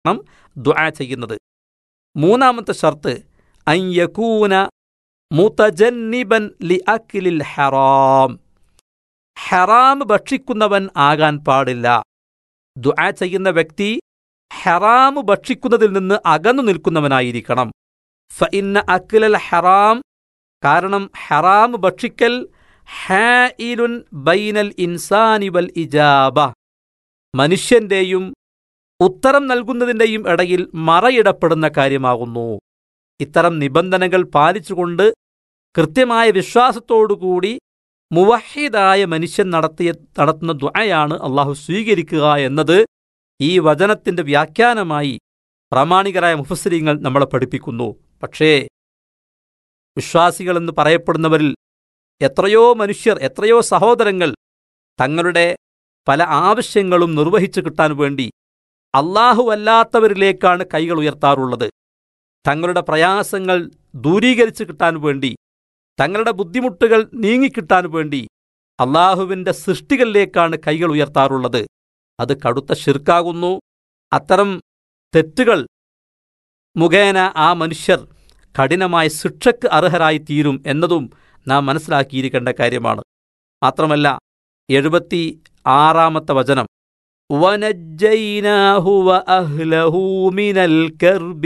ണം ദുആ ചെയ്യുന്നത് മൂന്നാമത്തെ ഷർത്ത് അയ്യകൂന മുതജന്നിബൻ ലി അക്കിലിൽ ഹറാം ഹറാം ഭക്ഷിക്കുന്നവൻ ആകാൻ പാടില്ല ദുആ ചെയ്യുന്ന വ്യക്തി ഹറാം ഭക്ഷിക്കുന്നതിൽ നിന്ന് അകന്നു നിൽക്കുന്നവനായിരിക്കണം ഫഇന്ന അക്കിലൽ ഹറാം കാരണം ഹറാം ഭക്ഷിക്കൽ ഹായിലുൻ ബൈനൽ ഇൻസാനി വൽ ഇജാബ മനുഷ്യന്റെയും ഉത്തരം നൽകുന്നതിൻ്റെയും ഇടയിൽ മറയിടപ്പെടുന്ന കാര്യമാകുന്നു ഇത്തരം നിബന്ധനകൾ പാലിച്ചുകൊണ്ട് കൃത്യമായ വിശ്വാസത്തോടുകൂടി മുവഹിദായ മനുഷ്യൻ നടത്തിയ നടത്തുന്ന ദ്വയാണ് അള്ളാഹു സ്വീകരിക്കുക എന്നത് ഈ വചനത്തിന്റെ വ്യാഖ്യാനമായി പ്രാമാണികരായ മുഫസ്സരിങ്ങൾ നമ്മളെ പഠിപ്പിക്കുന്നു പക്ഷേ വിശ്വാസികളെന്ന് പറയപ്പെടുന്നവരിൽ എത്രയോ മനുഷ്യർ എത്രയോ സഹോദരങ്ങൾ തങ്ങളുടെ പല ആവശ്യങ്ങളും നിർവഹിച്ചു കിട്ടാൻ വേണ്ടി അല്ലാഹുവല്ലാത്തവരിലേക്കാണ് കൈകൾ ഉയർത്താറുള്ളത് തങ്ങളുടെ പ്രയാസങ്ങൾ ദൂരീകരിച്ചു കിട്ടാൻ വേണ്ടി തങ്ങളുടെ ബുദ്ധിമുട്ടുകൾ നീങ്ങിക്കിട്ടാൻ വേണ്ടി അള്ളാഹുവിൻ്റെ സൃഷ്ടികളിലേക്കാണ് കൈകൾ ഉയർത്താറുള്ളത് അത് കടുത്ത ശിർക്കാകുന്നു അത്തരം തെറ്റുകൾ മുഖേന ആ മനുഷ്യർ കഠിനമായ ശിക്ഷയ്ക്ക് അർഹരായി തീരും എന്നതും നാം മനസ്സിലാക്കിയിരിക്കേണ്ട കാര്യമാണ് മാത്രമല്ല എഴുപത്തി ആറാമത്തെ വചനം وَنَجَّيْنَاهُ وَأَهْلَهُ مِنَ الْكَرْبِ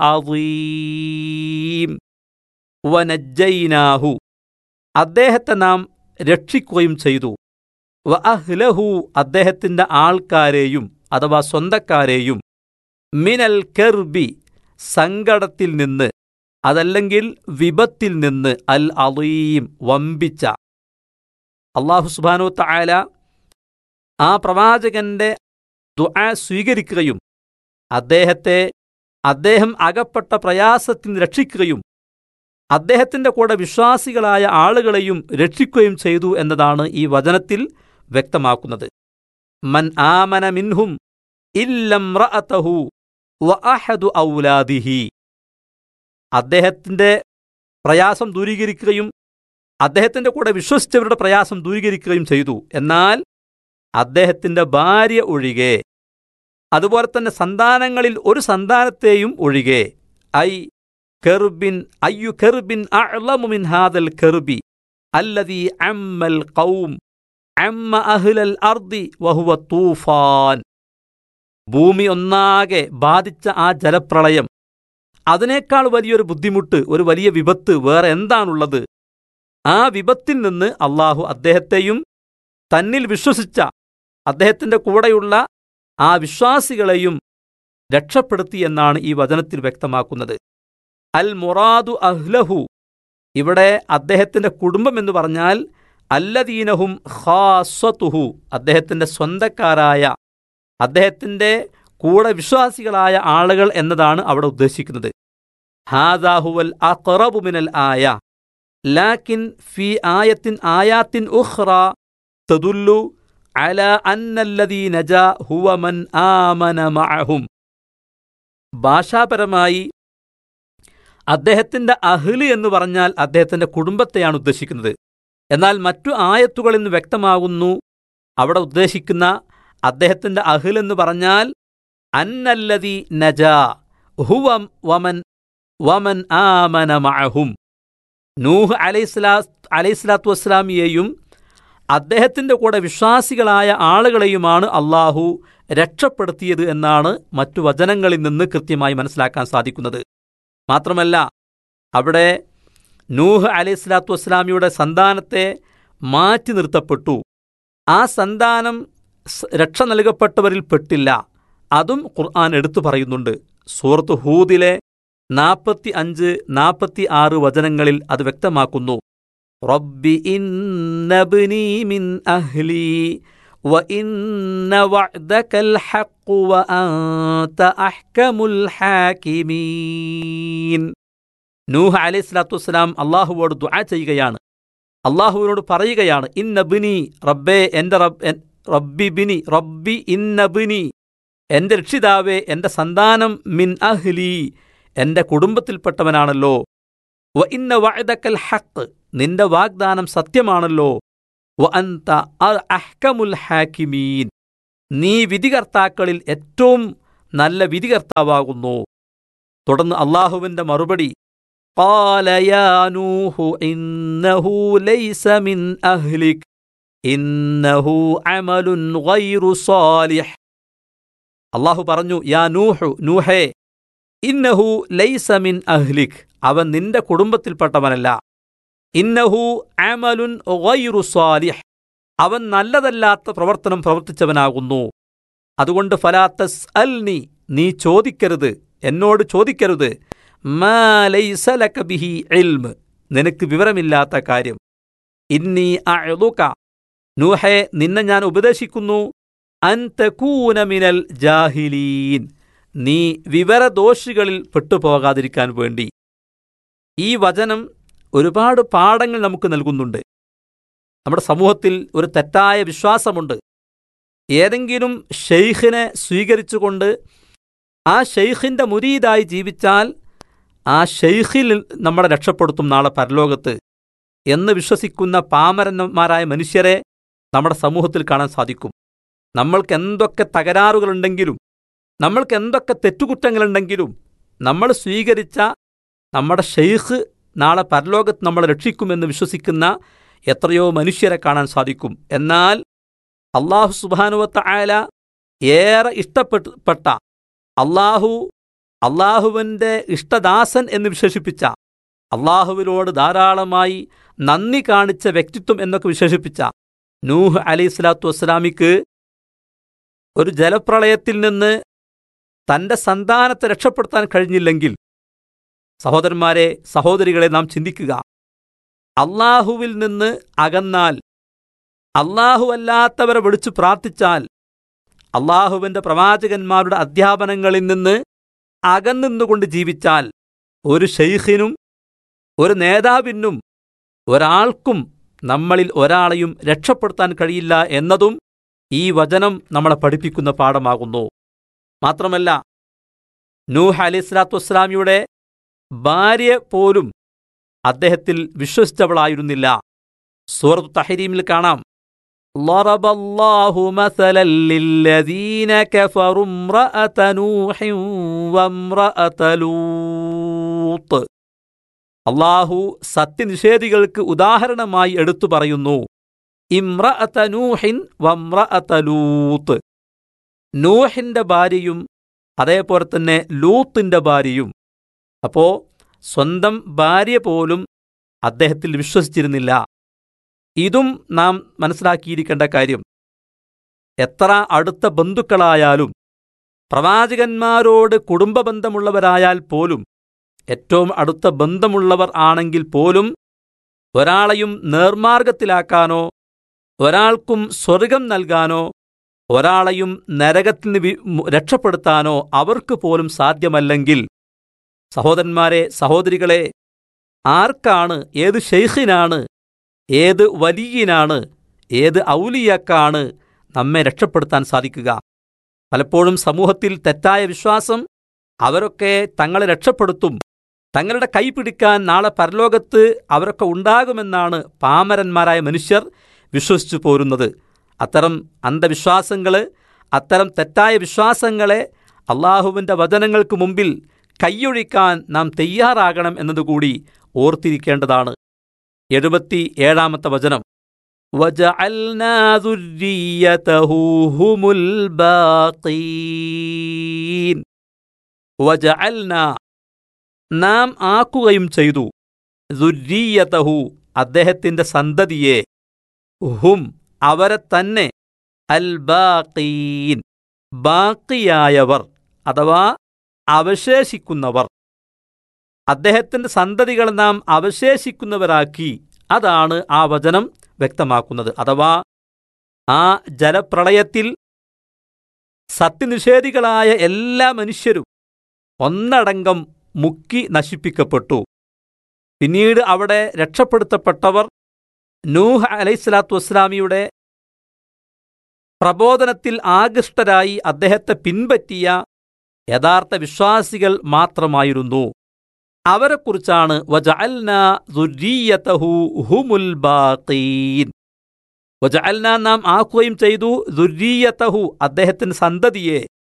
الْعَظِيمِ വനജ്ജൈനാഹു അദ്ദേഹത്തെ നാം രക്ഷിക്കുകയും ചെയ്തു വ അഹ്ലഹു അദ്ദേഹത്തിൻ്റെ ആൾക്കാരെയും അഥവാ സ്വന്തക്കാരെയും മിനൽ കെർബി സങ്കടത്തിൽ നിന്ന് അതല്ലെങ്കിൽ വിപത്തിൽ നിന്ന് അൽ അലീം വമ്പിച്ച അള്ളാഹു സുബാനു തായാല ആ പ്രവാചകന്റെ ദുആ സ്വീകരിക്കുകയും അദ്ദേഹത്തെ അദ്ദേഹം അകപ്പെട്ട പ്രയാസത്തിൽ നിന്ന് രക്ഷിക്കുകയും അദ്ദേഹത്തിന്റെ കൂടെ വിശ്വാസികളായ ആളുകളെയും രക്ഷിക്കുകയും ചെയ്തു എന്നതാണ് ഈ വചനത്തിൽ വ്യക്തമാക്കുന്നത് മൻ ആമന മിൻഹും ഇല്ലം റഅതഹു വ അഹദു ഔലാദിഹി അദ്ദേഹത്തിന്റെ പ്രയാസം ദൂരീകരിക്കുകയും അദ്ദേഹത്തിന്റെ കൂടെ വിശ്വസിച്ചവരുടെ പ്രയാസം ദൂരീകരിക്കുകയും ചെയ്തു എന്നാൽ അദ്ദേഹത്തിന്റെ ഭാര്യ ഒഴികെ അതുപോലെ തന്നെ സന്താനങ്ങളിൽ ഒരു സന്താനത്തെയും ഒഴികെ ഐ കെർബിൻ അയ്യു കെർബിൻ അഅ്ലമു മിൻ ഹാദൽ കെർബി അല്ലദീ അമ്മൽ ഖൗം അമ്മ അഹ്ലൽ അർദി വഹുവ തൂഫാൻ ഭൂമി ഒന്നാകെ ബാധിച്ച ആ ജലപ്രളയം അതിനേക്കാൾ വലിയൊരു ബുദ്ധിമുട്ട് ഒരു വലിയ വിപത്ത് വേറെ എന്താണുള്ളത് ആ വിപത്തിൽ നിന്ന് അള്ളാഹു അദ്ദേഹത്തെയും തന്നിൽ വിശ്വസിച്ച അദ്ദേഹത്തിന്റെ കൂടെയുള്ള ആ വിശ്വാസികളെയും രക്ഷപ്പെടുത്തി എന്നാണ് ഈ വചനത്തിൽ വ്യക്തമാക്കുന്നത് അൽ മുറാദു അഹ്ലഹു ഇവിടെ അദ്ദേഹത്തിന്റെ കുടുംബം എന്ന് പറഞ്ഞാൽ അല്ലദീനഹും ഖാസ്വത്തുഹു അദ്ദേഹത്തിന്റെ സ്വന്തക്കാരായ അദ്ദേഹത്തിന്റെ കൂടെ വിശ്വാസികളായ ആളുകൾ എന്നതാണ് അവിടെ ഉദ്ദേശിക്കുന്നത് ഹാദാഹുവൽ അഖറബു മിനൽ ആയ ലാക്കിൻ ഫി ആയത്തിൻ ആയാത്തിൻ ഉഖ്റ തദുല്ലു അല അന്നല്ലദീ നജാ ഹുവ മൻ ആമന മഅഹും ഭാഷാപരമായി അദ്ദേഹത്തിന്റെ അഹ്ല് എന്ന് പറഞ്ഞാൽ അദ്ദേഹത്തിന്റെ കുടുംബത്തെയാണ് ഉദ്ദേശിക്കുന്നത് എന്നാൽ മറ്റു ആയത്തുകളിൽ നിന്ന് വ്യക്തമാകുന്നു അവിടെ ഉദ്ദേശിക്കുന്ന അദ്ദേഹത്തിന്റെ അഹ്ൽ എന്ന് പറഞ്ഞാൽ അന്നല്ലതി നജാ ഹുവ വമൻ വമൻ ആമന മഅഹും നൂഹ് അലൈസ്ലാ അലൈസ്ലാത്തു വസ്സലാമിയെയും അദ്ദേഹത്തിന്റെ കൂടെ വിശ്വാസികളായ ആളുകളെയുമാണ് അള്ളാഹു രക്ഷപ്പെടുത്തിയത് എന്നാണ് മറ്റു വചനങ്ങളിൽ നിന്ന് കൃത്യമായി മനസ്സിലാക്കാൻ സാധിക്കുന്നത് മാത്രമല്ല അവിടെ നൂഹ് അലൈഹി സ്വലാത്തു വസ്സലാമിയുടെ സന്താനത്തെ മാറ്റി നിർത്തപ്പെട്ടു ആ സന്താനം സ് രക്ഷ നൽകപ്പെട്ടവരിൽ പെട്ടില്ല അതും ഖുർആൻ എടുത്തു പറയുന്നുണ്ട് സൂറത്ത് ഹൂദിലെ നാൽപ്പത്തി അഞ്ച് നാൽപ്പത്തി ആറ് വചനങ്ങളിൽ അത് വ്യക്തമാക്കുന്നു റബ്ബി ഇന്നബ്നി മിൻ അഹ്ലി وإن وعدك الحق وأنت أحكم الحاكمين നൂഹ് അലൈഹി സ്വലാത്തു വസ്സലാം അള്ളാഹുവോട് ദുആ ചെയ്യുകയാണ് അള്ളാഹുവിനോട് പറയുകയാണ് ഇന്നബിനി റബ്ബേ എൻ്റെ റബ് എൻ- റബ്ബി ബിനി റബ്ബി ഇന്നബിനി എൻ്റെ രക്ഷിതാവേ എൻ്റെ സന്താനം മിൻ അഹ്ലി എൻ്റെ കുടുംബത്തിൽപ്പെട്ടവനാണല്ലോ വ ഇന്ന വഅദക്കൽ ഹഖ് നിന്റെ വാഗ്ദാനം സത്യമാണല്ലോ വ അന്ത അ- അഹ്കമുൽ ഹാക്കിമീൻ നീ വിധികർത്താക്കളിൽ ഏറ്റവും നല്ല വിധികർത്താവാകുന്നു തുടർന്ന് അള്ളാഹുവിന്റെ മറുപടി قال يا نوح إنه ليس من أهلك إنه عمل غير صالح അള്ളാഹു പറഞ്ഞു യാ നൂഹു നൂഹേ ഇന്നഹു ലൈസ മിൻ അഹ്ലിക് അവൻ നിന്റെ കുടുംബത്തിൽപ്പെട്ടവനല്ല ഇന്നഹു അമലുൻ ഗൈറു സാലിഹ് അവൻ നല്ലതല്ലാത്ത പ്രവർത്തനം പ്രവർത്തിച്ചവനാകുന്നു അതുകൊണ്ട് ഫലാത്തസ് അൽ നീ നീ ചോദിക്കരുത് എന്നോട് ചോദിക്കരുത് മാ ലൈസ ലക ബിഹി ഇൽമ് നിനക്ക് വിവരമില്ലാത്ത കാര്യം ഇന്നി അഅ്ളുക നൂഹെ നിന്നെ ഞാൻ ഉപദേശിക്കുന്നു അൻ തകൂന മിനൽ ജാഹിലീൻ നീ വിവരദോഷികളിൽ പെട്ടുപോകാതിരിക്കാൻ വേണ്ടി ഈ വചനം ഒരുപാട് പാഠങ്ങൾ നമുക്ക് നൽകുന്നുണ്ട് നമ്മുടെ സമൂഹത്തിൽ ഒരു തെറ്റായ വിശ്വാസമുണ്ട് ഏതെങ്കിലും ഷെയ്ഖിനെ സ്വീകരിച്ചുകൊണ്ട് ആ ഷെയ്ഖിൻ്റെ മുരീതായി ജീവിച്ചാൽ ആ ഷെയ്ഖിൽ നമ്മളെ രക്ഷപ്പെടുത്തും നാളെ പരലോകത്ത് എന്ന് വിശ്വസിക്കുന്ന പാമരന്മാരായ മനുഷ്യരെ നമ്മുടെ സമൂഹത്തിൽ കാണാൻ സാധിക്കും നമ്മൾക്ക് എന്തൊക്കെ തകരാറുകളുണ്ടെങ്കിലും നമ്മൾക്ക് എന്തൊക്കെ തെറ്റുകുറ്റങ്ങളുണ്ടെങ്കിലും നമ്മൾ സ്വീകരിച്ച നമ്മുടെ ഷെയ്ഖ് നാളെ പരലോകത്ത് നമ്മളെ രക്ഷിക്കുമെന്ന് വിശ്വസിക്കുന്ന എത്രയോ മനുഷ്യരെ കാണാൻ സാധിക്കും എന്നാൽ അള്ളാഹു സുബാനുവത്ത ആയ ഏറെ ഇഷ്ടപ്പെട്ട അള്ളാഹു അള്ളാഹുവിൻ്റെ ഇഷ്ടദാസൻ എന്ന് വിശേഷിപ്പിച്ച അള്ളാഹുവിനോട് ധാരാളമായി നന്ദി കാണിച്ച വ്യക്തിത്വം എന്നൊക്കെ വിശേഷിപ്പിച്ച നൂഹ് അലി സ്വലാത്തു വസ്സലാമിക്ക് ഒരു ജലപ്രളയത്തിൽ നിന്ന് തന്റെ സന്താനത്തെ രക്ഷപ്പെടുത്താൻ കഴിഞ്ഞില്ലെങ്കിൽ സഹോദരന്മാരെ സഹോദരികളെ നാം ചിന്തിക്കുക അള്ളാഹുവിൽ നിന്ന് അകന്നാൽ അള്ളാഹു അല്ലാത്തവരെ വിളിച്ചു പ്രാർത്ഥിച്ചാൽ അള്ളാഹുവിന്റെ പ്രവാചകന്മാരുടെ അധ്യാപനങ്ങളിൽ നിന്ന് അകന്നിന്നുകൊണ്ട് ജീവിച്ചാൽ ഒരു ഷെയ്ഖിനും ഒരു നേതാവിനും ഒരാൾക്കും നമ്മളിൽ ഒരാളെയും രക്ഷപ്പെടുത്താൻ കഴിയില്ല എന്നതും ഈ വചനം നമ്മളെ പഠിപ്പിക്കുന്ന പാഠമാകുന്നു മാത്രമല്ല നൂഹ് അലി സ്വലാത്തു വസ്സലാമിയുടെ ഭാര്യ പോലും അദ്ദേഹത്തിൽ വിശ്വസിച്ചവളായിരുന്നില്ല സൂറത്ത് തഹരീമിൽ കാണാം ضرب الله مثلا للذين كفروا امرأة نوح وامرأة لوط അള്ളാഹു സത്യനിഷേധികൾക്ക് ഉദാഹരണമായി എടുത്തു പറയുന്നു ഇമ്രഅത നൂഹിൻ വമ്രഅത ലൂത്ത് നൂഹിന്റെ ഭാര്യയും അതേപോലെ തന്നെ ലൂത്തിന്റെ ഭാര്യയും അപ്പോ സ്വന്തം ഭാര്യ പോലും അദ്ദേഹത്തിൽ വിശ്വസിച്ചിരുന്നില്ല ഇതും നാം മനസ്സിലാക്കിയിരിക്കേണ്ട കാര്യം എത്ര അടുത്ത ബന്ധുക്കളായാലും പ്രവാചകന്മാരോട് കുടുംബബന്ധമുള്ളവരായാൽ പോലും ഏറ്റവും അടുത്ത ബന്ധമുള്ളവർ ആണെങ്കിൽ പോലും ഒരാളെയും നേർമാർഗത്തിലാക്കാനോ ഒരാൾക്കും സ്വർഗം നൽകാനോ ഒരാളെയും നരകത്തിൽ നിന്ന് രക്ഷപ്പെടുത്താനോ അവർക്ക് പോലും സാധ്യമല്ലെങ്കിൽ സഹോദരന്മാരെ സഹോദരികളെ ആർക്കാണ് ഏത് ഷെയ്ഖിനാണ് ഏത് വലിയനാണ് ഏത് ഔലിയക്കാണ് നമ്മെ രക്ഷപ്പെടുത്താൻ സാധിക്കുക പലപ്പോഴും സമൂഹത്തിൽ തെറ്റായ വിശ്വാസം അവരൊക്കെ തങ്ങളെ രക്ഷപ്പെടുത്തും തങ്ങളുടെ കൈ പിടിക്കാൻ നാളെ പരലോകത്ത് അവരൊക്കെ ഉണ്ടാകുമെന്നാണ് പാമരന്മാരായ മനുഷ്യർ വിശ്വസിച്ചു പോരുന്നത് അത്തരം അന്ധവിശ്വാസങ്ങൾ അത്തരം തെറ്റായ വിശ്വാസങ്ങളെ അള്ളാഹുവിൻ്റെ വചനങ്ങൾക്ക് മുമ്പിൽ കൈയൊഴിക്കാൻ നാം തയ്യാറാകണം എന്നതുകൂടി ഓർത്തിരിക്കേണ്ടതാണ് എഴുപത്തി ഏഴാമത്തെ വചനം وجعلنا ذريته هم الباقين وجعلنا നാം ആക്കുകയും ചെയ്തു ദുരീയതഹു അദ്ദേഹത്തിന്റെ സന്തതിയെ ഹും അവരെ തന്നെ അൽ ബാഖീൻ ബാക്കിയായവർ അഥവാ അവശേഷിക്കുന്നവർ അദ്ദേഹത്തിന്റെ സന്തതികൾ നാം അവശേഷിക്കുന്നവരാക്കി അതാണ് ആ വചനം വ്യക്തമാക്കുന്നത് അഥവാ ആ ജലപ്രളയത്തിൽ സത്യനിഷേധികളായ എല്ലാ മനുഷ്യരും ഒന്നടങ്കം മുക്കി നശിപ്പിക്കപ്പെട്ടു പിന്നീട് അവിടെ രക്ഷപ്പെടുത്തപ്പെട്ടവർ നൂഹ് അലൈഹിസ്സലാത്തു വസ്സലാമിയുടെ പ്രബോധനത്തിൽ ആകൃഷ്ടരായി അദ്ദേഹത്തെ പിൻപറ്റിയ യഥാർത്ഥ വിശ്വാസികൾ മാത്രമായിരുന്നു അവരെക്കുറിച്ചാണ് വജഅൽന ദുരീയതഹു ഹുമുൽ ബാഖീൻ വജഅൽന നാം ആക്കുകയും ചെയ്തു ദുരീയതഹു അദ്ദേഹത്തിന്റെ സന്തതിയെ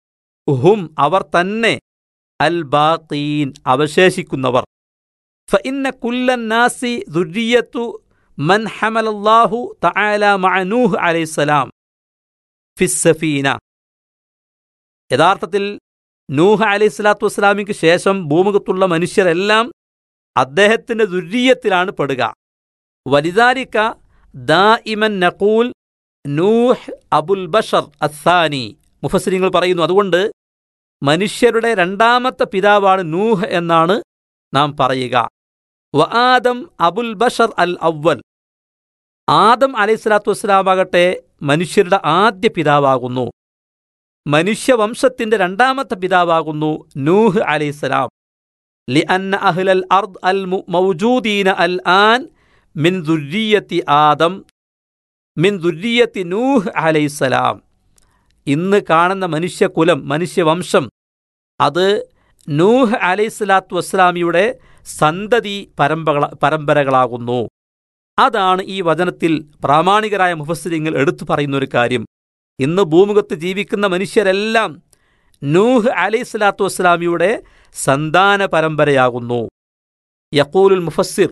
ഹും അവർ തന്നെ അൽ ബാഖീൻ അവശേഷിക്കുന്നവർ ഫഇന്ന കുല്ലൻ നാസി ദുര്രിയത്തു മൻ ഹമലല്ലാഹു തആല മഅ നൂഹ് അലൈഹിസ്സലാം ഫിസ്സഫീന യഥാർത്ഥത്തിൽ നൂഹ് അലൈഹി സ്വലാത്തു വസ്സലാമിക്ക് ശേഷം ഭൂമുഖത്തുള്ള മനുഷ്യരെല്ലാം അദ്ദേഹത്തിന്റെ ദുര്യത്തിലാണ് പെടുക വലുതാരിക്ക ദാഇമൻ നഖൂൽ നൂഹ് അബുൽ ബഷർ അസാനി മുഫസിരിങ്ങൾ പറയുന്നു അതുകൊണ്ട് മനുഷ്യരുടെ രണ്ടാമത്തെ പിതാവാണ് നൂഹ് എന്നാണ് നാം പറയുക വ ആദം അബുൽ ബഷർ അൽ അവൽ ആദം അലൈഹി സ്വലാത്തു വസ്സലാമാകട്ടെ മനുഷ്യരുടെ ആദ്യ പിതാവാകുന്നു മനുഷ്യവംശത്തിന്റെ രണ്ടാമത്തെ പിതാവാകുന്നു നൂഹ് അലൈഹിസ്സലാം ലി അന്ന അഹ്ലൽ അർദ് അൽ മൗജൂദീന അൽ ആൻ മിൻ ദുര്രിയത്തി ആദം മിൻ ദുര്രിയത്തി നൂഹ് അലൈഹിസ്സലാം ഇന്ന് കാണുന്ന മനുഷ്യകുലം മനുഷ്യവംശം അത് നൂഹ് അലൈഹിസ്സലാത്തു വസ്സലാമിയുടെ സന്തതി പരമ്പകള പരമ്പരകളാകുന്നു അതാണ് ഈ വചനത്തിൽ പ്രാമാണികരായ മുഫസ്സിരിങ്ങൾ എടുത്തു പറയുന്ന ഒരു കാര്യം ഇന്ന് ഭൂമുഖത്ത് ജീവിക്കുന്ന മനുഷ്യരെല്ലാം നൂഹ് അലൈഹി സ്വലാത്തു വസ്സലാമിയുടെ സന്താന പരമ്പരയാകുന്നു യക്കൂലുൽ മുഫസ്സിർ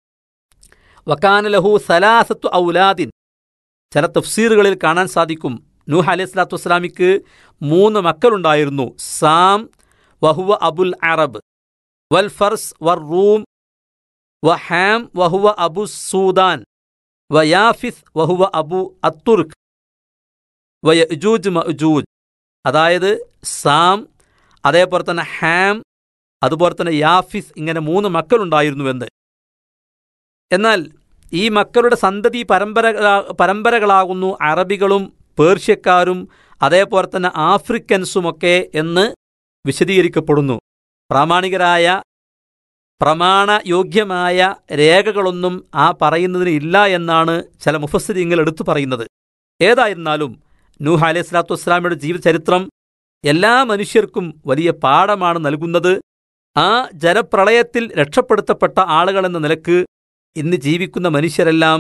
വക്കാന ലഹു സലാസത്തു ഔലാദിൻ ചില തഫ്സീറുകളിൽ കാണാൻ സാധിക്കും നൂഹ് അലൈഹി സ്വലാത്തു വസ്സലാമിക്ക് മൂന്ന് മക്കളുണ്ടായിരുന്നു സാം വഹുവ അബുൽ അറബ് വൽ ഫർസ് വർ റൂം വഹാം വഹുവ അബു സൂദാൻ വയാഫിസ് വഹുവ അബു അത്തുർക്ക് വയജൂജ് മജൂജ് അതായത് സാം അതേപോലെ തന്നെ ഹാം അതുപോലെ തന്നെ യാഫിസ് ഇങ്ങനെ മൂന്ന് മക്കളുണ്ടായിരുന്നുവെന്ന് എന്നാൽ ഈ മക്കളുടെ സന്തതി പരമ്പര പരമ്പരകളാകുന്നു അറബികളും പേർഷ്യക്കാരും അതേപോലെ തന്നെ ആഫ്രിക്കൻസുമൊക്കെ എന്ന് വിശദീകരിക്കപ്പെടുന്നു പ്രാമാണികരായ പ്രമാണയോഗ്യമായ രേഖകളൊന്നും ആ പറയുന്നതിന് ഇല്ല എന്നാണ് ചില മുഫസ്സിരിങ്ങൾ എടുത്തു പറയുന്നത് ഏതായിരുന്നാലും നൂഹ് അലൈഹി സ്വലാത്തു വസ്സലാമയുടെ ജീവചരിത്രം എല്ലാ മനുഷ്യർക്കും വലിയ പാഠമാണ് നൽകുന്നത് ആ ജലപ്രളയത്തിൽ രക്ഷപ്പെടുത്തപ്പെട്ട ആളുകളെന്ന നിലക്ക് ഇന്ന് ജീവിക്കുന്ന മനുഷ്യരെല്ലാം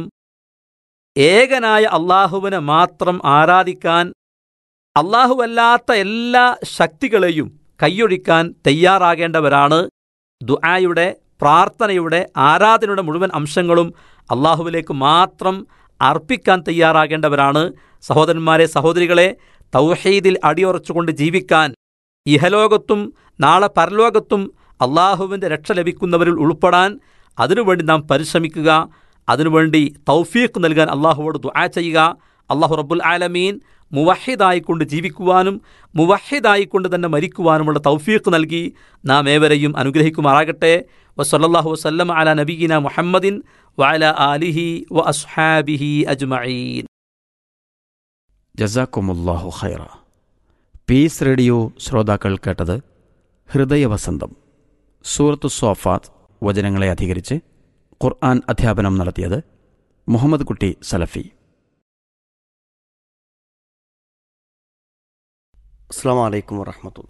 ഏകനായ അള്ളാഹുവിനെ മാത്രം ആരാധിക്കാൻ അള്ളാഹുവല്ലാത്ത എല്ലാ ശക്തികളെയും കൈയൊഴിക്കാൻ തയ്യാറാകേണ്ടവരാണ് ദുആയുടെ പ്രാർത്ഥനയുടെ ആരാധനയുടെ മുഴുവൻ അംശങ്ങളും അള്ളാഹുവിലേക്ക് മാത്രം അർപ്പിക്കാൻ തയ്യാറാകേണ്ടവരാണ് സഹോദരന്മാരെ സഹോദരികളെ തൗഹീദിൽ അടിയുറച്ചുകൊണ്ട് ജീവിക്കാൻ ഇഹലോകത്തും നാളെ പരലോകത്തും അള്ളാഹുവിൻ്റെ രക്ഷ ലഭിക്കുന്നവരിൽ ഉൾപ്പെടാൻ അതിനുവേണ്ടി നാം പരിശ്രമിക്കുക അതിനുവേണ്ടി തൗഫീഖ് നൽകാൻ അള്ളാഹുവോട് ദുആ ചെയ്യുക അള്ളാഹു റബ്ബുൽ ആലമീൻ മുവഹിദായിക്കൊണ്ട് ജീവിക്കുവാനും മുവഹിദായിക്കൊണ്ട് തന്നെ മരിക്കുവാനുമുള്ള തൗഫീഖ് നൽകി നാം ഏവരെയും അനുഗ്രഹിക്കുമാറാകട്ടെ വസല്ലാഹു വസ്ലം അല നബീന മുഹമ്മദിൻ വഅല ആലിഹി വ അസ്ഹാബിഹി അജ്മഈൻ ജസാക്കുമുല്ലാഹു ഖൈറ പീസ് റേഡിയോ ശ്രോതാക്കൾ കേട്ടത് ഹൃദയവസന്തം സൂറത്തു സോഫാത്ത് വചനങ്ങളെ അധികരിച്ച് ഖുർആൻ അധ്യാപനം നടത്തിയത് മുഹമ്മദ് കുട്ടി സലഫി അസ്സാം വലൈക്കും വറഹമത്തുള്ള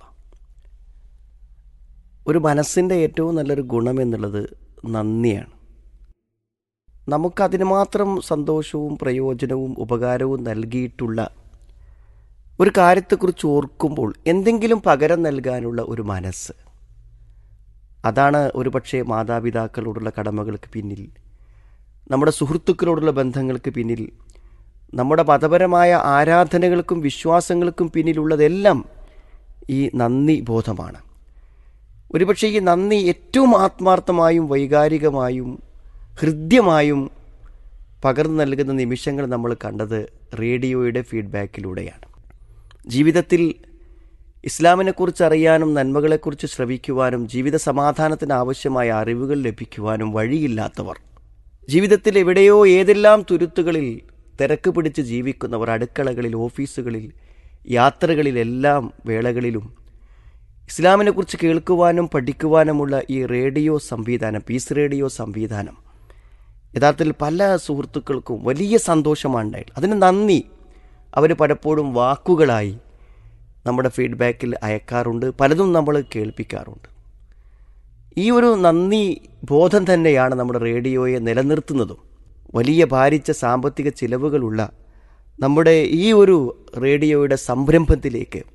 ഒരു മനസ്സിൻ്റെ ഏറ്റവും നല്ലൊരു ഗുണം എന്നുള്ളത് നന്ദിയാണ് നമുക്കതിന് മാത്രം സന്തോഷവും പ്രയോജനവും ഉപകാരവും നൽകിയിട്ടുള്ള ഒരു കാര്യത്തെക്കുറിച്ച് ഓർക്കുമ്പോൾ എന്തെങ്കിലും പകരം നൽകാനുള്ള ഒരു മനസ്സ് അതാണ് ഒരുപക്ഷെ മാതാപിതാക്കളോടുള്ള കടമകൾക്ക് പിന്നിൽ നമ്മുടെ സുഹൃത്തുക്കളോടുള്ള ബന്ധങ്ങൾക്ക് പിന്നിൽ നമ്മുടെ മതപരമായ ആരാധനകൾക്കും വിശ്വാസങ്ങൾക്കും പിന്നിലുള്ളതെല്ലാം ഈ നന്ദി ബോധമാണ് ഒരുപക്ഷെ ഈ നന്ദി ഏറ്റവും ആത്മാർത്ഥമായും വൈകാരികമായും ഹൃദ്യമായും പകർന്നു നൽകുന്ന നിമിഷങ്ങൾ നമ്മൾ കണ്ടത് റേഡിയോയുടെ ഫീഡ്ബാക്കിലൂടെയാണ് ജീവിതത്തിൽ ഇസ്ലാമിനെക്കുറിച്ച് അറിയാനും നന്മകളെക്കുറിച്ച് ശ്രവിക്കുവാനും ജീവിത സമാധാനത്തിന് ആവശ്യമായ അറിവുകൾ ലഭിക്കുവാനും വഴിയില്ലാത്തവർ ജീവിതത്തിൽ എവിടെയോ ഏതെല്ലാം തുരുത്തുകളിൽ തിരക്ക് പിടിച്ച് ജീവിക്കുന്നവർ അടുക്കളകളിൽ ഓഫീസുകളിൽ യാത്രകളിലെല്ലാം വേളകളിലും ഇസ്ലാമിനെക്കുറിച്ച് കേൾക്കുവാനും പഠിക്കുവാനുമുള്ള ഈ റേഡിയോ സംവിധാനം പീസ് റേഡിയോ സംവിധാനം യഥാർത്ഥത്തിൽ പല സുഹൃത്തുക്കൾക്കും വലിയ സന്തോഷമാണ് ഉണ്ടായിട്ടുള്ളത് അതിന് നന്ദി അവർ പലപ്പോഴും വാക്കുകളായി നമ്മുടെ ഫീഡ്ബാക്കിൽ അയക്കാറുണ്ട് പലതും നമ്മൾ കേൾപ്പിക്കാറുണ്ട് ഈ ഒരു നന്ദി ബോധം തന്നെയാണ് നമ്മുടെ റേഡിയോയെ നിലനിർത്തുന്നതും വലിയ ഭാരിച്ച സാമ്പത്തിക ചിലവുകളുള്ള നമ്മുടെ ഈ ഒരു റേഡിയോയുടെ സംരംഭത്തിലേക്ക്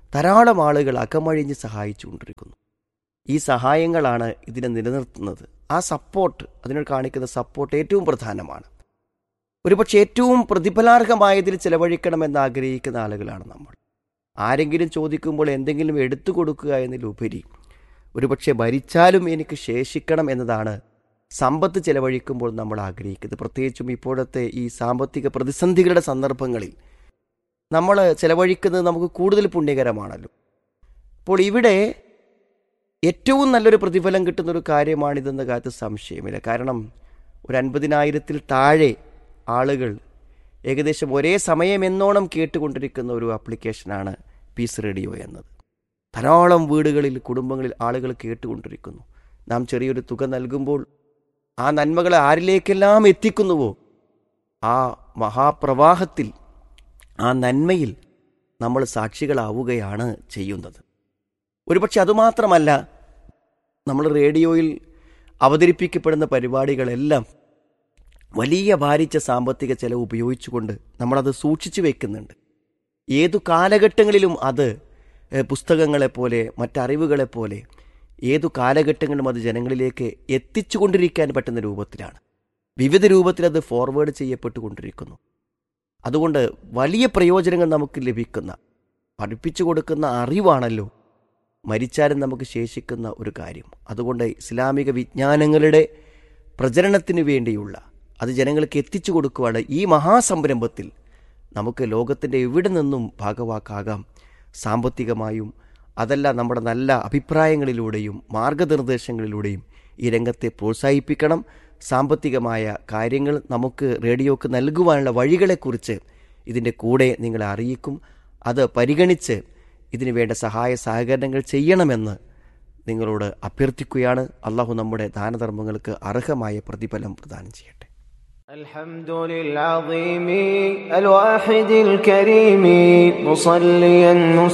ധാരാളം ആളുകൾ അകമഴിഞ്ഞ് സഹായിച്ചുകൊണ്ടിരിക്കുന്നു ഈ സഹായങ്ങളാണ് ഇതിനെ നിലനിർത്തുന്നത് ആ സപ്പോർട്ട് അതിനോട് കാണിക്കുന്ന സപ്പോർട്ട് ഏറ്റവും പ്രധാനമാണ് ഒരുപക്ഷെ ഏറ്റവും പ്രതിഫലാർഹമായതിൽ ചെലവഴിക്കണമെന്ന് ആഗ്രഹിക്കുന്ന ആളുകളാണ് നമ്മൾ ആരെങ്കിലും ചോദിക്കുമ്പോൾ എന്തെങ്കിലും എടുത്തു കൊടുക്കുക എന്നതിലുപരി ഒരുപക്ഷെ ഭരിച്ചാലും എനിക്ക് ശേഷിക്കണം എന്നതാണ് സമ്പത്ത് ചെലവഴിക്കുമ്പോൾ നമ്മൾ ആഗ്രഹിക്കുന്നത് പ്രത്യേകിച്ചും ഇപ്പോഴത്തെ ഈ സാമ്പത്തിക പ്രതിസന്ധികളുടെ സന്ദർഭങ്ങളിൽ നമ്മൾ ചെലവഴിക്കുന്നത് നമുക്ക് കൂടുതൽ പുണ്യകരമാണല്ലോ അപ്പോൾ ഇവിടെ ഏറ്റവും നല്ലൊരു പ്രതിഫലം കിട്ടുന്ന ഒരു കാര്യമാണിതെന്ന കാര്യത്തിൽ സംശയമില്ല കാരണം ഒരു അൻപതിനായിരത്തിൽ താഴെ ആളുകൾ ഏകദേശം ഒരേ സമയം എന്നോണം കേട്ടുകൊണ്ടിരിക്കുന്ന ഒരു ആപ്ലിക്കേഷനാണ് പീസ് റേഡിയോ എന്നത് ധാരാളം വീടുകളിൽ കുടുംബങ്ങളിൽ ആളുകൾ കേട്ടുകൊണ്ടിരിക്കുന്നു നാം ചെറിയൊരു തുക നൽകുമ്പോൾ ആ നന്മകളെ ആരിലേക്കെല്ലാം എത്തിക്കുന്നുവോ ആ മഹാപ്രവാഹത്തിൽ ആ നന്മയിൽ നമ്മൾ സാക്ഷികളാവുകയാണ് ചെയ്യുന്നത് ഒരുപക്ഷെ അതുമാത്രമല്ല നമ്മൾ റേഡിയോയിൽ അവതരിപ്പിക്കപ്പെടുന്ന പരിപാടികളെല്ലാം വലിയ ഭാരിച്ച സാമ്പത്തിക ചെലവ് ഉപയോഗിച്ചുകൊണ്ട് നമ്മളത് സൂക്ഷിച്ചു വെക്കുന്നുണ്ട് ഏതു കാലഘട്ടങ്ങളിലും അത് ഏഹ്, പുസ്തകങ്ങളെപ്പോലെ മറ്ററിവുകളെപ്പോലെ ഏതു കാലഘട്ടങ്ങളിലും അത് ജനങ്ങളിലേക്ക് എത്തിച്ചുകൊണ്ടിരിക്കാൻ പറ്റുന്ന രൂപത്തിലാണ് വിവിധ രൂപത്തിൽ അത് ഫോർവേഡ് ചെയ്യപ്പെട്ടുകൊണ്ടിരിക്കുന്നു അതുകൊണ്ട് വലിയ പ്രയോജനങ്ങൾ നമുക്ക് ലഭിക്കുന്ന പഠിപ്പിച്ചു കൊടുക്കുന്ന അറിവാണല്ലോ മരിച്ചാലും നമുക്ക് ശേഷിക്കുന്ന ഒരു കാര്യം അതുകൊണ്ട് ഇസ്ലാമിക വിജ്ഞാനങ്ങളുടെ പ്രചരണത്തിന് വേണ്ടിയുള്ള അത് ജനങ്ങൾക്ക് എത്തിച്ചു കൊടുക്കുവാണ് ഈ മഹാസംരംഭത്തിൽ നമുക്ക് ലോകത്തിൻ്റെ എവിടെ നിന്നും ഭാഗവാക്കാകാം സാമ്പത്തികമായും അതല്ല നമ്മുടെ നല്ല അഭിപ്രായങ്ങളിലൂടെയും മാർഗനിർദ്ദേശങ്ങളിലൂടെയും ഈ രംഗത്തെ പ്രോത്സാഹിപ്പിക്കണം സാമ്പത്തികമായ കാര്യങ്ങൾ നമുക്ക് റേഡിയോക്ക് നൽകുവാനുള്ള വഴികളെക്കുറിച്ച് ഇതിൻ്റെ കൂടെ നിങ്ങളെ അറിയിക്കും അത് പരിഗണിച്ച് ഇതിനു വേണ്ട സഹായ സഹകരണങ്ങൾ ചെയ്യണമെന്ന് നിങ്ങളോട് അഭ്യർത്ഥിക്കുകയാണ് അള്ളാഹു നമ്മുടെ ദാനധർമ്മങ്ങൾക്ക് അർഹമായ പ്രതിഫലം പ്രദാനം ചെയ്യട്ടെ الحمد للعظيم الواحد الكريم مصليا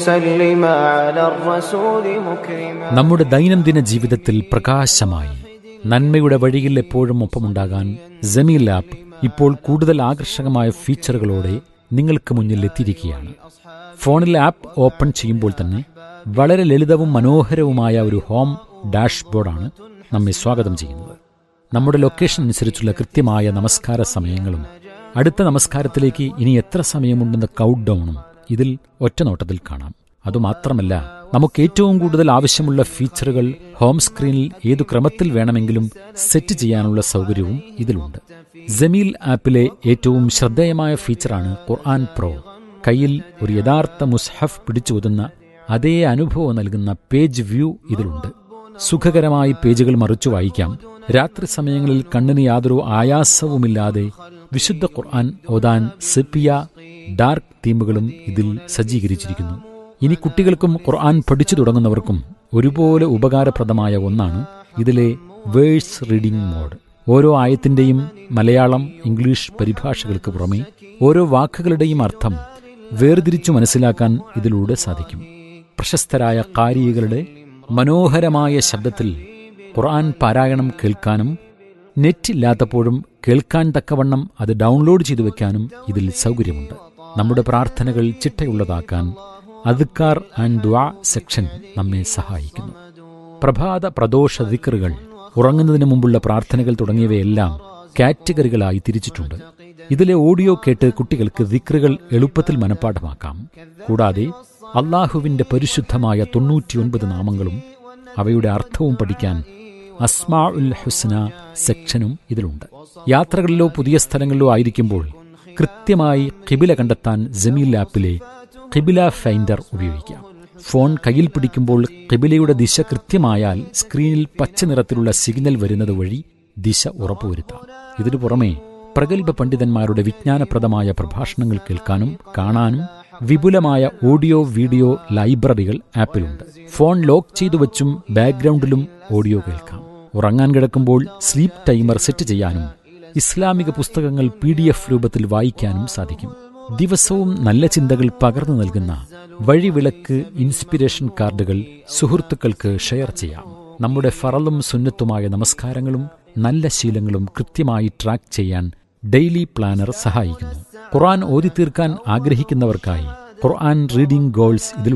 مسلما على الرسول مكرما നമ്മുടെ ദൈനംദിന ജീവിതത്തിൽ പ്രകാശമായി നന്മയുടെ വഴിയിൽ എപ്പോഴും ഒപ്പമുണ്ടാകാൻ ജമീൽ ആപ്പ് ഇപ്പോൾ കൂടുതൽ ആകർഷകമായ ഫീച്ചറുകളോടെ നിങ്ങൾക്ക് മുന്നിൽ എത്തിയിരിക്കുകയാണ് ഫോണിൽ ആപ്പ് ഓപ്പൺ ചെയ്യുമ്പോൾ തന്നെ വളരെ ലളിതവും മനോഹരവുമായ ഒരു ഹോം ഡാഷ്ബോർഡാണ് നമ്മെ സ്വാഗതം ചെയ്യുന്നത് നമ്മുടെ ലൊക്കേഷൻ അനുസരിച്ചുള്ള കൃത്യമായ നമസ്കാര സമയങ്ങളും അടുത്ത നമസ്കാരത്തിലേക്ക് ഇനി എത്ര സമയമുണ്ടെന്ന കൗണ്ട് ഡൗണും ഇതിൽ ഒറ്റനോട്ടത്തിൽ കാണാം അതുമാത്രമല്ല നമുക്ക് ഏറ്റവും കൂടുതൽ ആവശ്യമുള്ള ഫീച്ചറുകൾ ഹോം സ്ക്രീനിൽ ഏതു ക്രമത്തിൽ വേണമെങ്കിലും സെറ്റ് ചെയ്യാനുള്ള സൗകര്യവും ഇതിലുണ്ട് ജമീൽ ആപ്പിലെ ഏറ്റവും ശ്രദ്ധേയമായ ഫീച്ചറാണ് ഖുർആൻ പ്രോ കയ്യിൽ ഒരു യഥാർത്ഥ മുസ്ഹഫ് പിടിച്ചോതുന്ന അതേ അനുഭവം നൽകുന്ന പേജ് വ്യൂ ഇതിലുണ്ട് സുഖകരമായി പേജുകൾ മറിച്ചു വായിക്കാം രാത്രി സമയങ്ങളിൽ കണ്ണിന് യാതൊരു ആയാസവുമില്ലാതെ വിശുദ്ധ ഖുർആൻ ഓതാൻ സെപ്പിയ ഡാർക്ക് തീമുകളും ഇതിൽ സജ്ജീകരിച്ചിരിക്കുന്നു ഇനി കുട്ടികൾക്കും ഖുർആൻ പഠിച്ചു തുടങ്ങുന്നവർക്കും ഒരുപോലെ ഉപകാരപ്രദമായ ഒന്നാണ് ഇതിലെ വേഴ്സ് റീഡിംഗ് മോഡ് ഓരോ ആയത്തിന്റെയും മലയാളം ഇംഗ്ലീഷ് പരിഭാഷകൾക്ക് പുറമെ ഓരോ വാക്കുകളുടെയും അർത്ഥം വേർതിരിച്ചു മനസ്സിലാക്കാൻ ഇതിലൂടെ സാധിക്കും പ്രശസ്തരായ കാരികളുടെ മനോഹരമായ ശബ്ദത്തിൽ ഖുർആൻ പാരായണം കേൾക്കാനും നെറ്റ് ഇല്ലാത്തപ്പോഴും കേൾക്കാൻ തക്കവണ്ണം അത് ഡൗൺലോഡ് ചെയ്തു വെക്കാനും ഇതിൽ സൗകര്യമുണ്ട് നമ്മുടെ പ്രാർത്ഥനകൾ ചിട്ടയുള്ളതാക്കാൻ അദ്ക്കാർ ആൻഡ് ദ്വാ സെക്ഷൻ നമ്മെ സഹായിക്കുന്നു പ്രഭാത പ്രദോഷ ദിക്കറുകൾ ഉറങ്ങുന്നതിന് മുമ്പുള്ള പ്രാർത്ഥനകൾ തുടങ്ങിയവയെല്ലാം കാറ്റഗറികളായി തിരിച്ചിട്ടുണ്ട് ഇതിലെ ഓഡിയോ കേട്ട് കുട്ടികൾക്ക് ദിക്റുകൾ എളുപ്പത്തിൽ മനഃപ്പാഠമാക്കാം കൂടാതെ അള്ളാഹുവിന്റെ പരിശുദ്ധമായ തൊണ്ണൂറ്റിയൊൻപത് നാമങ്ങളും അവയുടെ അർത്ഥവും പഠിക്കാൻ അസ്മാ ഉൽ ഹുസ്ന സെക്ഷനും ഇതിലുണ്ട് യാത്രകളിലോ പുതിയ സ്ഥലങ്ങളിലോ ആയിരിക്കുമ്പോൾ കൃത്യമായി കിബില കണ്ടെത്താൻ ജമീൽ ആപ്പിലെ കിബില ഫൈൻഡർ ഉപയോഗിക്കാം ഫോൺ കയ്യിൽ പിടിക്കുമ്പോൾ കിബിലയുടെ ദിശ കൃത്യമായാൽ സ്ക്രീനിൽ പച്ച നിറത്തിലുള്ള സിഗ്നൽ വരുന്നത് വഴി ദിശ ഉറപ്പുവരുത്താം ഇതിനു പുറമെ പ്രഗത്ഭ പണ്ഡിതന്മാരുടെ വിജ്ഞാനപ്രദമായ പ്രഭാഷണങ്ങൾ കേൾക്കാനും കാണാനും വിപുലമായ ഓഡിയോ വീഡിയോ ലൈബ്രറികൾ ആപ്പിലുണ്ട് ഫോൺ ലോക്ക് ചെയ്തു വച്ചും ബാക്ക്ഗ്രൗണ്ടിലും ഓഡിയോ കേൾക്കാം ഉറങ്ങാൻ കിടക്കുമ്പോൾ സ്ലീപ്പ് ടൈമർ സെറ്റ് ചെയ്യാനും ഇസ്ലാമിക പുസ്തകങ്ങൾ പി ഡി എഫ് രൂപത്തിൽ വായിക്കാനും സാധിക്കും ദിവസവും നല്ല ചിന്തകൾ പകർന്നു നൽകുന്ന വഴിവിളക്ക് ഇൻസ്പിരേഷൻ കാർഡുകൾ സുഹൃത്തുക്കൾക്ക് ഷെയർ ചെയ്യാം നമ്മുടെ ഫറലും സുന്നത്തുമായ നമസ്കാരങ്ങളും നല്ല ശീലങ്ങളും കൃത്യമായി ട്രാക്ക് ചെയ്യാൻ ഡെയിലി പ്ലാനർ സഹായിക്കുന്നു ഖുർആൻ ഓതി തീർക്കാൻ ആഗ്രഹിക്കുന്നവർക്കായി ഖുർആൻ റീഡിംഗ് ഗോൾസ് ഇതിലുണ്ട്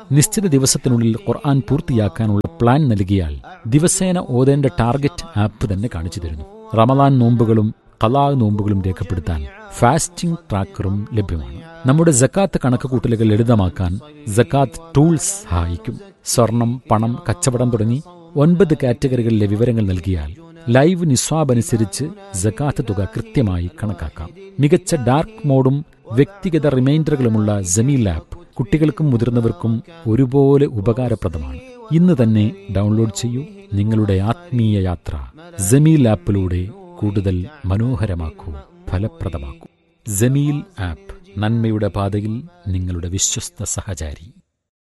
നിശ്ചിത ദിവസത്തിനുള്ളിൽ ഖുർആൻ പൂർത്തിയാക്കാനുള്ള പ്ലാൻ നൽകിയാൽ ദിവസേന ഓതേണ്ട ടാർഗറ്റ് ആപ്പ് തന്നെ കാണിച്ചു തരുന്നു റമദാൻ നോമ്പുകളും കലാ നോമ്പുകളും രേഖപ്പെടുത്താൻ ഫാസ്റ്റിംഗ് ട്രാക്കറും ലഭ്യമാണ് നമ്മുടെ ജക്കാത്ത് കണക്കുകൂട്ടലുകൾ ലളിതമാക്കാൻ ജക്കാത്ത് ടൂൾസ് സഹായിക്കും സ്വർണം പണം കച്ചവടം തുടങ്ങി ഒൻപത് കാറ്റഗറികളിലെ വിവരങ്ങൾ നൽകിയാൽ ലൈവ് നിസ്വാബ് അനുസരിച്ച് ജക്കാത്ത് തുക കൃത്യമായി കണക്കാക്കാം മികച്ച ഡാർക്ക് മോഡും വ്യക്തിഗത റിമൈൻഡറുകളുമുള്ള ജമീൽ ആപ്പ് കുട്ടികൾക്കും മുതിർന്നവർക്കും ഒരുപോലെ ഉപകാരപ്രദമാണ് ഇന്ന് തന്നെ ഡൗൺലോഡ് ചെയ്യൂ നിങ്ങളുടെ ആത്മീയ യാത്ര ജമീൽ ആപ്പിലൂടെ കൂടുതൽ മനോഹരമാക്കൂ ഫലപ്രദമാക്കൂ ജമീൽ ആപ്പ് നന്മയുടെ പാതയിൽ നിങ്ങളുടെ വിശ്വസ്ത സഹചാരി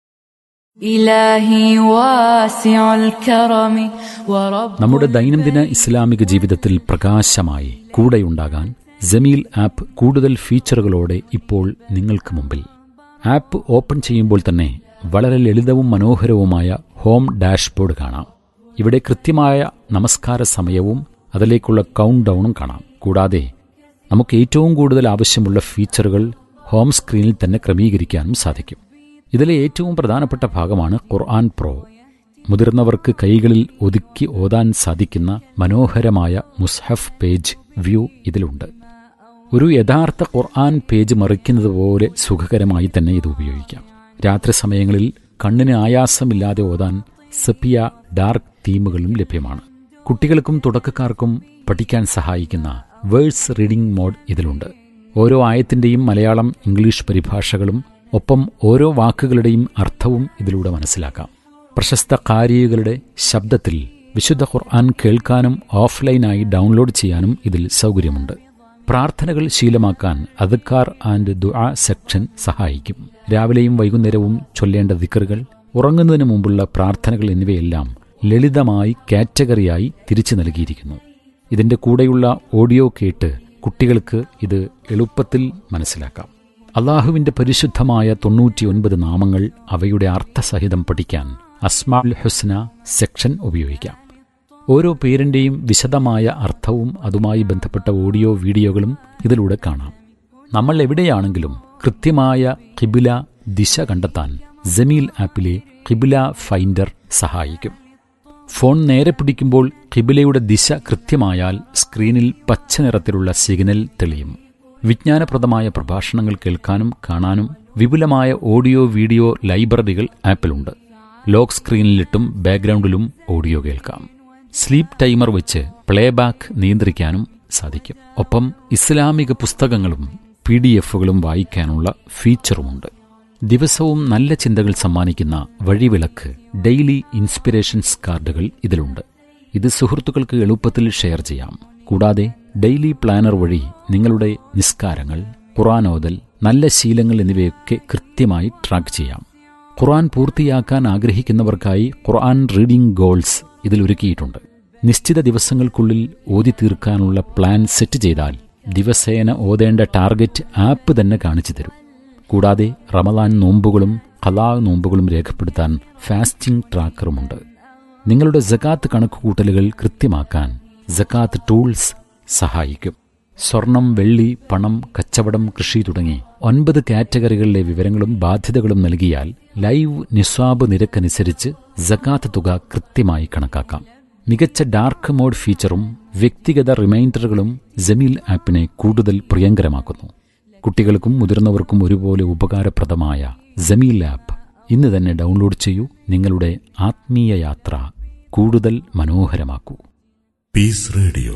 إلهي واسع الكرم ورب നമ്മുടെ ദൈനംദിന ഇസ്ലാമിക ജീവിതത്തിൽ പ്രകാശമായി കൂടെയുണ്ടാകാൻ ജമീൽ ആപ്പ് കൂടുതൽ ഫീച്ചറുകളോടെ ഇപ്പോൾ നിങ്ങൾക്ക് മുമ്പിൽ ആപ്പ് ഓപ്പൺ ചെയ്യുമ്പോൾ തന്നെ വളരെ ലളിതവും മനോഹരവുമായ ഹോം ഡാഷ്ബോർഡ് കാണാം ഇവിടെ കൃത്യമായ നമസ്കാര സമയവും അതിലേക്കുള്ള കൗണ്ട് ഡൗണും കാണാം കൂടാതെ നമുക്ക് ഏറ്റവും കൂടുതൽ ആവശ്യമുള്ള ഫീച്ചറുകൾ ഹോം സ്ക്രീനിൽ തന്നെ ക്രമീകരിക്കാനും സാധിക്കും ഇതിലെ ഏറ്റവും പ്രധാനപ്പെട്ട ഭാഗമാണ് ഖുർആൻ പ്രോ മുതിർന്നവർക്ക് കൈകളിൽ ഒതുക്കി ഓതാൻ സാധിക്കുന്ന മനോഹരമായ മുസ്ഹഫ് പേജ് വ്യൂ ഇതിലുണ്ട് ഒരു യഥാർത്ഥ ഖുർആൻ പേജ് മറിക്കുന്നത് പോലെ സുഖകരമായി തന്നെ ഇത് ഉപയോഗിക്കാം രാത്രി സമയങ്ങളിൽ കണ്ണിന് ആയാസമില്ലാതെ ഓതാൻ സെപ്പിയ ഡാർക്ക് തീമുകളും ലഭ്യമാണ് കുട്ടികൾക്കും തുടക്കക്കാർക്കും പഠിക്കാൻ സഹായിക്കുന്ന വേഴ്സ് റീഡിംഗ് മോഡ് ഇതിലുണ്ട് ഓരോ ആയത്തിന്റെയും മലയാളം ഇംഗ്ലീഷ് പരിഭാഷകളും ഒപ്പം ഓരോ വാക്കുകളുടെയും അർത്ഥവും ഇതിലൂടെ മനസ്സിലാക്കാം പ്രശസ്ത കാരികളുടെ ശബ്ദത്തിൽ വിശുദ്ധ ഖുർആൻ കേൾക്കാനും ഓഫ്ലൈനായി ഡൗൺലോഡ് ചെയ്യാനും ഇതിൽ സൗകര്യമുണ്ട് പ്രാർത്ഥനകൾ ശീലമാക്കാൻ അദ്ക്കാർ ആൻഡ് ദുആ സെക്ഷൻ സഹായിക്കും രാവിലെയും വൈകുന്നേരവും ചൊല്ലേണ്ട ദിക്കറുകൾ ഉറങ്ങുന്നതിന് മുമ്പുള്ള പ്രാർത്ഥനകൾ എന്നിവയെല്ലാം ലളിതമായി കാറ്റഗറിയായി തിരിച്ചു നൽകിയിരിക്കുന്നു ഇതിന്റെ കൂടെയുള്ള ഓഡിയോ കേട്ട് കുട്ടികൾക്ക് ഇത് എളുപ്പത്തിൽ മനസ്സിലാക്കാം അള്ളാഹുവിന്റെ പരിശുദ്ധമായ തൊണ്ണൂറ്റിയൊൻപത് നാമങ്ങൾ അവയുടെ അർത്ഥസഹിതം പഠിക്കാൻ അസ്മാൽ ഹുസ്ന സെക്ഷൻ ഉപയോഗിക്കാം ഓരോ പേരിന്റെയും വിശദമായ അർത്ഥവും അതുമായി ബന്ധപ്പെട്ട ഓഡിയോ വീഡിയോകളും ഇതിലൂടെ കാണാം നമ്മൾ എവിടെയാണെങ്കിലും കൃത്യമായ കിബില ദിശ കണ്ടെത്താൻ ജമീൽ ആപ്പിലെ കിബില ഫൈൻഡർ സഹായിക്കും ഫോൺ നേരെ പിടിക്കുമ്പോൾ കിബിലയുടെ ദിശ കൃത്യമായാൽ സ്ക്രീനിൽ പച്ച നിറത്തിലുള്ള സിഗ്നൽ തെളിയും വിജ്ഞാനപ്രദമായ പ്രഭാഷണങ്ങൾ കേൾക്കാനും കാണാനും വിപുലമായ ഓഡിയോ വീഡിയോ ലൈബ്രറികൾ ആപ്പിലുണ്ട് ലോക്ക് സ്ക്രീനിലിട്ടും ബാക്ക്ഗ്രൗണ്ടിലും ഓഡിയോ കേൾക്കാം സ്ലീപ്പ് ടൈമർ വെച്ച് പ്ലേബാക്ക് നിയന്ത്രിക്കാനും സാധിക്കും ഒപ്പം ഇസ്ലാമിക പുസ്തകങ്ങളും പി ഡി എഫുകളും വായിക്കാനുള്ള ഫീച്ചറുമുണ്ട് ദിവസവും നല്ല ചിന്തകൾ സമ്മാനിക്കുന്ന വഴിവിളക്ക് ഡെയിലി ഇൻസ്പിറേഷൻസ് കാർഡുകൾ ഇതിലുണ്ട് ഇത് സുഹൃത്തുക്കൾക്ക് എളുപ്പത്തിൽ ഷെയർ ചെയ്യാം കൂടാതെ ഡെയിലി പ്ലാനർ വഴി നിങ്ങളുടെ നിസ്കാരങ്ങൾ ഖുറാനോദൽ നല്ല ശീലങ്ങൾ എന്നിവയൊക്കെ കൃത്യമായി ട്രാക്ക് ചെയ്യാം ഖുർആൻ പൂർത്തിയാക്കാൻ ആഗ്രഹിക്കുന്നവർക്കായി ഖുർആൻ റീഡിംഗ് ഗോൾസ് ഇതിൽ ഒരുക്കിയിട്ടുണ്ട് നിശ്ചിത ദിവസങ്ങൾക്കുള്ളിൽ ഓതി തീർക്കാനുള്ള പ്ലാൻ സെറ്റ് ചെയ്താൽ ദിവസേന ഓതേണ്ട ടാർഗറ്റ് ആപ്പ് തന്നെ കാണിച്ചു തരും കൂടാതെ റമദാൻ നോമ്പുകളും ഖലാ നോമ്പുകളും രേഖപ്പെടുത്താൻ ഫാസ്റ്റിംഗ് ട്രാക്കറുമുണ്ട് നിങ്ങളുടെ ജക്കാത്ത് കണക്കുകൂട്ടലുകൾ കൃത്യമാക്കാൻ ജക്കാത്ത് ടൂൾസ് സഹായിക്കും സ്വർണം വെള്ളി പണം കച്ചവടം കൃഷി തുടങ്ങി ഒൻപത് കാറ്റഗറികളിലെ വിവരങ്ങളും ബാധ്യതകളും നൽകിയാൽ ലൈവ് നിസ്വാബ് നിരക്കനുസരിച്ച് ജക്കാത്ത് തുക കൃത്യമായി കണക്കാക്കാം മികച്ച ഡാർക്ക് മോഡ് ഫീച്ചറും വ്യക്തിഗത റിമൈൻഡറുകളും ജമീൽ ആപ്പിനെ കൂടുതൽ പ്രിയങ്കരമാക്കുന്നു കുട്ടികൾക്കും മുതിർന്നവർക്കും ഒരുപോലെ ഉപകാരപ്രദമായ ജമീൽ ആപ്പ് ഇന്ന് തന്നെ ഡൗൺലോഡ് ചെയ്യൂ നിങ്ങളുടെ ആത്മീയ യാത്ര കൂടുതൽ മനോഹരമാക്കൂ Peace Radio.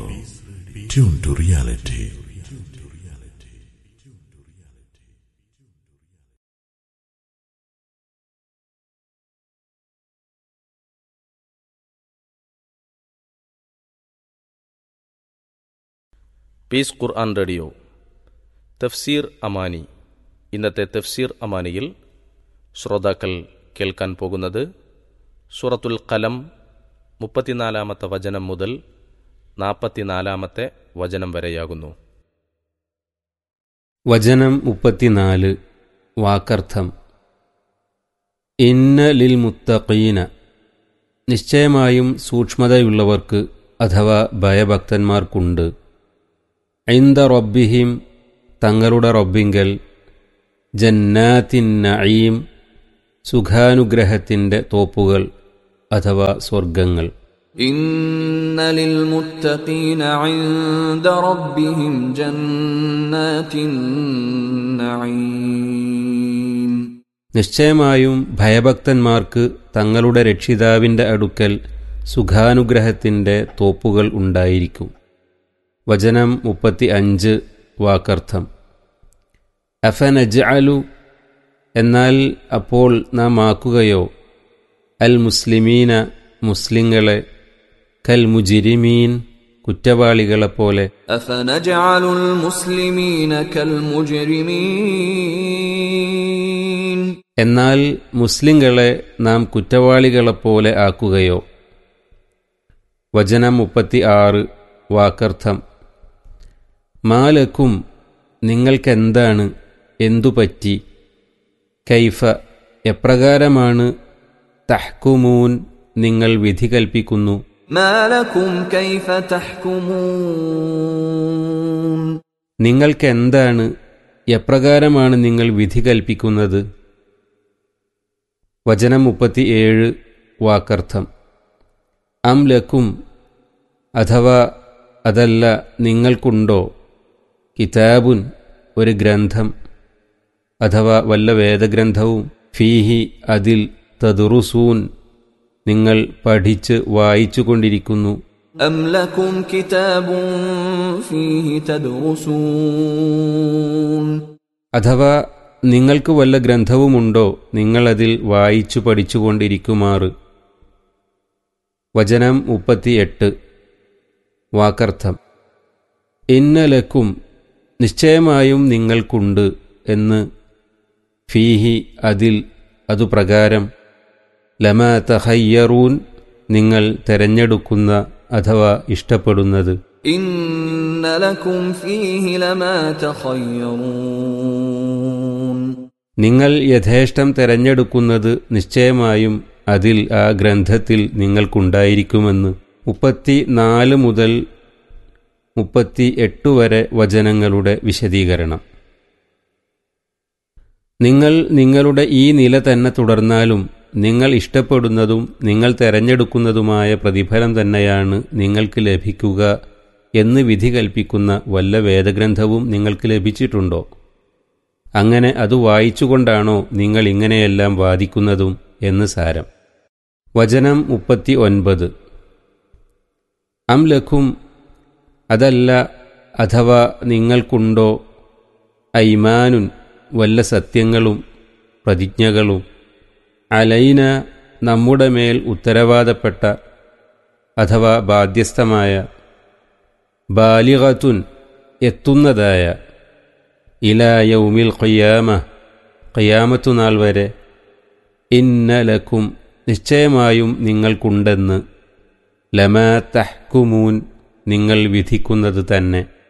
Tune to reality. Peace Quran radio തഫ്സീർ അമാനി ഇന്നത്തെ തഫ്സീർ അമാനിയിൽ ശ്രോതാക്കൾ കേൾക്കാൻ പോകുന്നത് സൂറത്തുൽ കലം മുപ്പത്തിനാലാമത്തെ വചനം മുതൽ നാൽപ്പത്തിനാലാമത്തെ വചനം വരെയാകുന്നു വചനം മുപ്പത്തിനാല് വാക്കർത്ഥം ഇന്ന ലിൽ മുത്തഖീന നിശ്ചയമായും സൂക്ഷ്മതയുള്ളവർക്ക് അഥവാ ഭയഭക്തന്മാർക്കുണ്ട് ഐന്ദ റബ്ബിഹിം തങ്ങളുടെ റബ്ബിങ്കൽ ജന്നാത്തിൻ നഈം സുഖാനുഗ്രഹത്തിൻ്റെ തോപ്പുകൾ അഥവാ സ്വർഗങ്ങൾ إن للمتقين عند ربهم جنات النعيم നിശ്ചയമായും ഭയഭക്തന്മാർക്ക് തങ്ങളുടെ രക്ഷിതാവിൻ്റെ അടുക്കൽ സുഖാനുഗ്രഹത്തിൻ്റെ തോപ്പുകൾ ഉണ്ടായിരിക്കും വചനം മുപ്പത്തി അഞ്ച് വാക്കർത്ഥം അഫനജ് എന്നാൽ അപ്പോൾ നാം ആക്കുകയോ അൽ മുസ്ലിമീന മുസ്ലിങ്ങളെ കൽ മുജിരിമീൻ കുറ്റവാളികളെപ്പോലെ أفنجعل المسلمين كالمجرمين എന്നാൽ മുസ്ലിങ്ങളെ നാം കുറ്റവാളികളെപ്പോലെ ആക്കുകയോ വചനം മുപ്പത്തി ആറ് വാക്കർത്ഥം മാലക്കും നിങ്ങൾക്കെന്താണ് എന്തുപറ്റി കൈഫ എപ്രകാരമാണ് തഹ്കുമൂൻ നിങ്ങൾ വിധി കൽപ്പിക്കുന്നു ما لكم كيف تحكمون നിങ്ങൾക്കെന്താണ് എപ്രകാരമാണ് നിങ്ങൾ വിധി കൽപ്പിക്കുന്നത് വചനം മുപ്പത്തിയേഴ് വാക്കർത്ഥം അം ലക്കും അഥവാ അതല്ല നിങ്ങൾക്കുണ്ടോ കിതാബുൻ ഒരു ഗ്രന്ഥം അഥവാ വല്ല വേദഗ്രന്ഥവും ഫീഹി അതിൽ തദുറുസൂൻ നിങ്ങൾ പഠിച്ച് വായിച്ചുകൊണ്ടിരിക്കുന്നു أم لكم كتاب فيه تدرسون അഥവാ നിങ്ങൾക്ക് വല്ല ഗ്രന്ഥവുമുണ്ടോ നിങ്ങളതിൽ വായിച്ചു പഠിച്ചുകൊണ്ടിരിക്കുമാറ് വചനം മുപ്പത്തിയെട്ട് വാക്കർത്ഥം ഇന്നലക്കും നിശ്ചയമായും നിങ്ങൾക്കുണ്ട് എന്ന് ഫീഹി അതിൽ അതുപ്രകാരം ലമ തഹയ്യറൂൻ നിങ്ങൾ തെരഞ്ഞെടുക്കുന്ന അഥവാ ഇഷ്ടപ്പെടുന്നത് إن لكم فيه لما تخيرون നിങ്ങൾ യഥേഷ്ടം തെരഞ്ഞെടുക്കുന്നത് നിശ്ചയമായും അതിൽ ആ ഗ്രന്ഥത്തിൽ നിങ്ങൾക്കുണ്ടായിരിക്കുമെന്ന് മുപ്പത്തി നാല് മുതൽ മുപ്പത്തി എട്ട് വരെ വചനങ്ങളുടെ വിശദീകരണം നിങ്ങൾ നിങ്ങളുടെ ഈ നില തന്നെ തുടർന്നാലും നിങ്ങൾ ഇഷ്ടപ്പെടുന്നതും നിങ്ങൾ തെരഞ്ഞെടുക്കുന്നതുമായ പ്രതിഫലം തന്നെയാണ് നിങ്ങൾക്ക് ലഭിക്കുക എന്ന് വിധി കൽപ്പിക്കുന്ന വല്ല വേദഗ്രന്ഥവും നിങ്ങൾക്ക് ലഭിച്ചിട്ടുണ്ടോ അങ്ങനെ അത് വായിച്ചുകൊണ്ടാണോ നിങ്ങൾ ഇങ്ങനെയെല്ലാം വാദിക്കുന്നതും എന്ന് സാരം വചനം മുപ്പത്തി ഒൻപത് അം ലഖും അതല്ല അഥവാ നിങ്ങൾക്കുണ്ടോ ഐമാനുൻ വല്ല സത്യങ്ങളും പ്രതിജ്ഞകളും അലൈന നമ്മുടെ മേൽ ഉത്തരവാദപ്പെട്ട അഥവാ ബാധ്യസ്ഥമായ ബാലികത്തുൻ എത്തുന്നതായ ഇലാ യൗമിൽ ഖിയാമ ഖിയാമത്തു നാൾ വരെ ഇന്നലക്കും നിശ്ചയമായും നിങ്ങൾക്കുണ്ടെന്ന് ലമാ തഹ്കുമൂൻ നിങ്ങൾ വിധിക്കുന്നത് തന്നെ